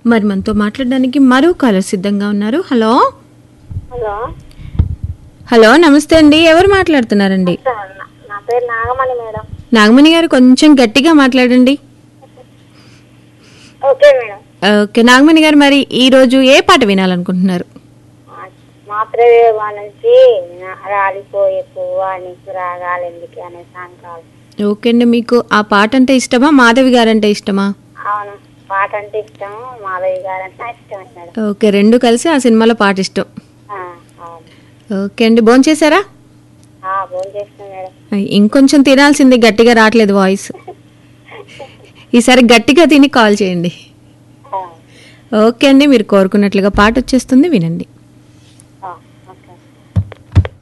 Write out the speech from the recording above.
మరి మనతో మాట్లాడడానికి మరో కాలర్ సిద్ధంగా ఉన్నారు హలో హలో హలో నమస్తే అండి ఎవరు మాట్లాడుతున్నారండి సార్ నా- నా పేరు నాగమణి మేడం నాగమణి గారు కొంచెం గట్టిగా మాట్లాడండి ఓకే మేడం ఓకే నాగమణి గారు మరి ఈ రోజు ఏ పాట వినాలనుకుంటున్నారు మా- మాతృదేవ నుంచి నా- రాలిపోయే పువ్వా నీకు రాగాలి ఎందుకు అనే సాంగ్ కావాలి ఓకే అండి మీకు ఆ పాట అంటే ఇష్టమా మాధవి గారు అంటే ఇష్టమా అవును పాట అంటే ఇష్టం మాధవి గారు అంటే ఇష్టం మేడం ఓకే రెండు కలిసి ఆ సినిమాలో పాట ఇష్టం ఆ, అవును ఓకే అండి భోంచేశారా ఫోన్ చేస్తాం మేడం ఇంకొంచెం తినాల్సింది గట్టిగా రావట్లేదు వాయిస్ ఈసారి గట్టిగా తిని కాల్ చేయండి ఆ. ఓకే అండి మీరు కోరుకున్నట్లుగా పాట వచ్చేస్తుంది వినండి